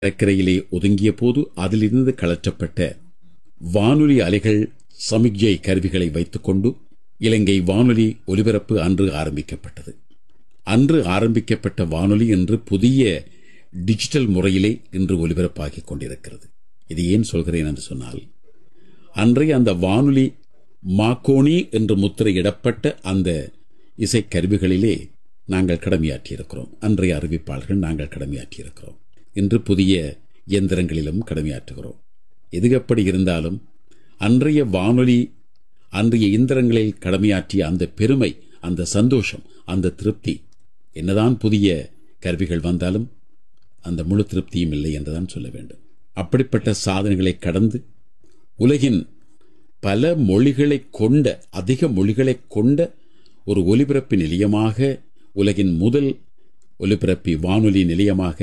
கடற்கரையிலே ஒதுங்கிய போது அதிலிருந்து கலற்றப்பட்ட வானொலி அலைகள் சமிக்ஞை கருவிகளை வைத்துக்கொண்டு இலங்கை வானொலி ஒலிபரப்பு அன்று ஆரம்பிக்கப்பட்டது அன்று ஆரம்பிக்கப்பட்ட வானொலி என்று புதிய டிஜிட்டல் முறையிலே இன்று ஒலிபரப்பாகிக் கொண்டிருக்கிறது இது ஏன் சொல்கிறேன் என்று சொன்னால் அன்றைய அந்த வானொலி மாக்கோணி என்று முத்திரையிடப்பட்ட அந்த இசைக்கருவிகளிலே நாங்கள் கடமையாற்றியிருக்கிறோம் அன்றைய அறிவிப்பாளர்கள் நாங்கள் கடமையாற்றியிருக்கிறோம் இன்று புதிய இயந்திரங்களிலும் கடமையாற்றுகிறோம் எது எப்படி இருந்தாலும் அன்றைய வானொலி அன்றைய இயந்திரங்களில் கடமையாற்றிய அந்த பெருமை அந்த சந்தோஷம் அந்த திருப்தி என்னதான் புதிய கருவிகள் வந்தாலும் அந்த முழு திருப்தியும் இல்லை என்றுதான் சொல்ல வேண்டும் அப்படிப்பட்ட சாதனைகளை கடந்து உலகின் பல மொழிகளை கொண்ட அதிக மொழிகளை கொண்ட ஒரு ஒலிபரப்பு நிலையமாக உலகின் முதல் ஒலிபரப்பி வானொலி நிலையமாக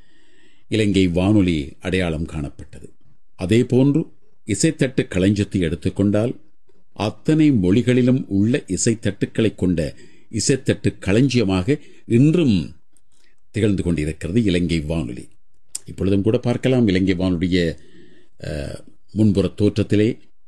இலங்கை வானொலி அடையாளம் காணப்பட்டது அதே போன்று இசைத்தட்டு களஞ்சத்தை எடுத்துக்கொண்டால் அத்தனை மொழிகளிலும் உள்ள இசைத்தட்டுக்களை கொண்ட இசைத்தட்டு களஞ்சியமாக இன்றும் திகழ்ந்து கொண்டிருக்கிறது இலங்கை வானொலி இப்பொழுதும் கூட பார்க்கலாம் இலங்கை வானொலிய முன்புற தோற்றத்திலே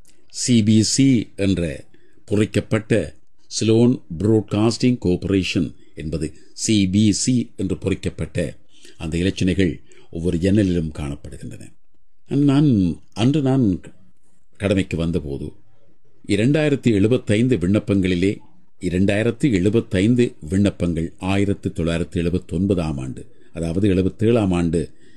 சிபிசி என்ற பொறிக்கப்பட்ட சிலோன் புரோட்காஸ்டிங் கோஆபரேஷன் என்பது சிபிசி என்று பொறிக்கப்பட்ட அந்த இலச்சினைகள் ஒவ்வொரு ஜன்னலிலும் காணப்படுகின்றன நான் அன்று நான் கடமைக்கு வந்தபோது இரண்டாயிரத்தி எழுபத்தைந்து விண்ணப்பங்களிலே இரண்டாயிரத்தி எழுபத்தைந்து விண்ணப்பங்கள் ஆயிரத்தி தொள்ளாயிரத்தி எழுபத்தி ஒன்பதாம் ஆண்டு அதாவது எழுபத்தேழாம் ஆண்டு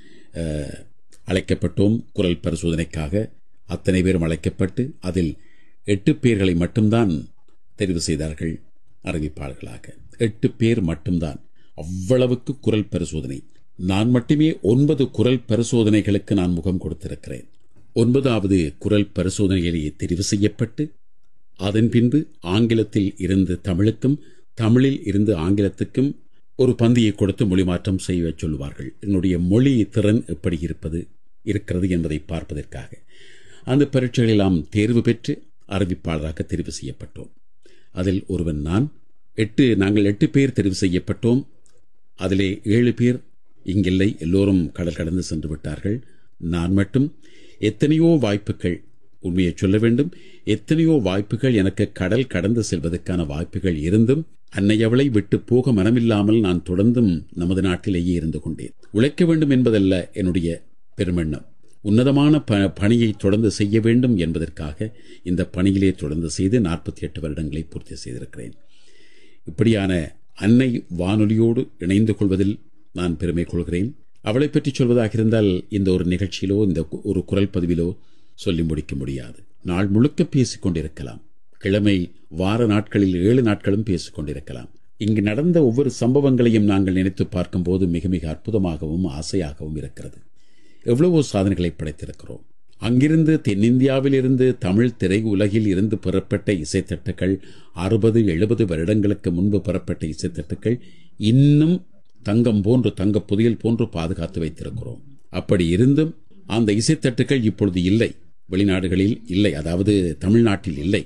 அழைக்கப்பட்டோம் குரல் பரிசோதனைக்காக அத்தனை பேரும் அழைக்கப்பட்டு அதில் எட்டு பேர்களை மட்டும்தான் தெரிவு செய்தார்கள் அறிவிப்பாளர்களாக எட்டு பேர் மட்டும்தான் அவ்வளவுக்கு குரல் பரிசோதனை நான் மட்டுமே ஒன்பது குரல் பரிசோதனைகளுக்கு நான் முகம் கொடுத்திருக்கிறேன் ஒன்பதாவது குரல் பரிசோதனையிலேயே தெரிவு செய்யப்பட்டு அதன் பின்பு ஆங்கிலத்தில் இருந்து தமிழுக்கும் தமிழில் இருந்து ஆங்கிலத்துக்கும் ஒரு பந்தியை கொடுத்து மொழி மாற்றம் செய்ய சொல்லுவார்கள் என்னுடைய மொழி திறன் எப்படி இருப்பது இருக்கிறது என்பதை பார்ப்பதற்காக அந்த பரீட்சைகளெல்லாம் தேர்வு பெற்று அறிவிப்பாளராக தெரிவு செய்யப்பட்டோம் அதில் ஒருவன் நான் எட்டு நாங்கள் எட்டு பேர் தெரிவு செய்யப்பட்டோம் அதிலே ஏழு பேர் இங்கில்லை எல்லோரும் கடல் கடந்து சென்று விட்டார்கள் நான் மட்டும் எத்தனையோ வாய்ப்புகள் உண்மையை சொல்ல வேண்டும் எத்தனையோ வாய்ப்புகள் எனக்கு கடல் கடந்து செல்வதற்கான வாய்ப்புகள் இருந்தும் அன்னையவளை விட்டு போக மனமில்லாமல் நான் தொடர்ந்தும் நமது நாட்டிலேயே இருந்து கொண்டேன் உழைக்க வேண்டும் என்பதல்ல என்னுடைய பெருமெண்ணம் உன்னதமான ப பணியை தொடர்ந்து செய்ய வேண்டும் என்பதற்காக இந்த பணியிலே தொடர்ந்து செய்து நாற்பத்தி எட்டு வருடங்களை பூர்த்தி செய்திருக்கிறேன் இப்படியான அன்னை வானொலியோடு இணைந்து கொள்வதில் நான் பெருமை கொள்கிறேன் அவளை பற்றி சொல்வதாக இருந்தால் இந்த ஒரு நிகழ்ச்சியிலோ இந்த ஒரு குரல் பதிவிலோ சொல்லி முடிக்க முடியாது நாள் முழுக்க பேசிக் கொண்டிருக்கலாம் கிழமை வார நாட்களில் ஏழு நாட்களும் பேசிக் கொண்டிருக்கலாம் இங்கு நடந்த ஒவ்வொரு சம்பவங்களையும் நாங்கள் நினைத்து பார்க்கும்போது மிக மிக அற்புதமாகவும் ஆசையாகவும் இருக்கிறது எவ்வளவோ சாதனைகளை படைத்திருக்கிறோம் அங்கிருந்து தென்னிந்தியாவில் இருந்து தமிழ் திரை உலகில் இருந்து பெறப்பட்ட இசைத்தட்டுக்கள் அறுபது எழுபது வருடங்களுக்கு முன்பு பெறப்பட்ட இசைத்தட்டுக்கள் இன்னும் தங்கம் போன்று தங்க புதையல் போன்று பாதுகாத்து வைத்திருக்கிறோம் அப்படி இருந்தும் அந்த இசைத்தட்டுக்கள் இப்பொழுது இல்லை வெளிநாடுகளில் இல்லை அதாவது தமிழ்நாட்டில் இல்லை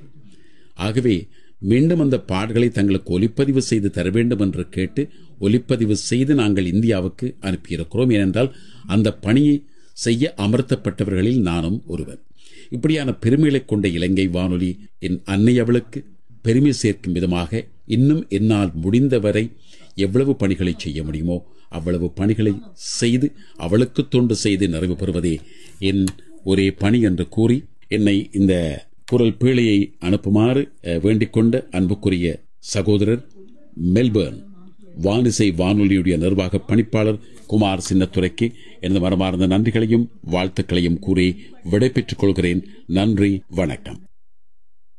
ஆகவே மீண்டும் அந்த பாடல்களை தங்களுக்கு ஒலிப்பதிவு செய்து தர வேண்டும் என்று கேட்டு ஒலிப்பதிவு செய்து நாங்கள் இந்தியாவுக்கு அனுப்பியிருக்கிறோம் ஏனென்றால் அந்த பணியை செய்ய அமர்த்தப்பட்டவர்களில் நானும் ஒருவன் இப்படியான பெருமைகளை கொண்ட இலங்கை வானொலி என் அன்னை அவளுக்கு பெருமை சேர்க்கும் விதமாக இன்னும் என்னால் முடிந்தவரை எவ்வளவு பணிகளை செய்ய முடியுமோ அவ்வளவு பணிகளை செய்து அவளுக்கு தொண்டு செய்து நிறைவு பெறுவதே என் ஒரே பணி என்று கூறி என்னை இந்த குரல் பீழையை அனுப்புமாறு வேண்டிக் கொண்ட அன்புக்குரிய சகோதரர் மெல்பர்ன் வானிசை வானொலியுடைய நிர்வாக பணிப்பாளர் குமார் சின்னத்துறைக்கு எனது மனமார்ந்த நன்றிகளையும் வாழ்த்துக்களையும் கூறி விடைபெற்றுக் கொள்கிறேன் நன்றி வணக்கம்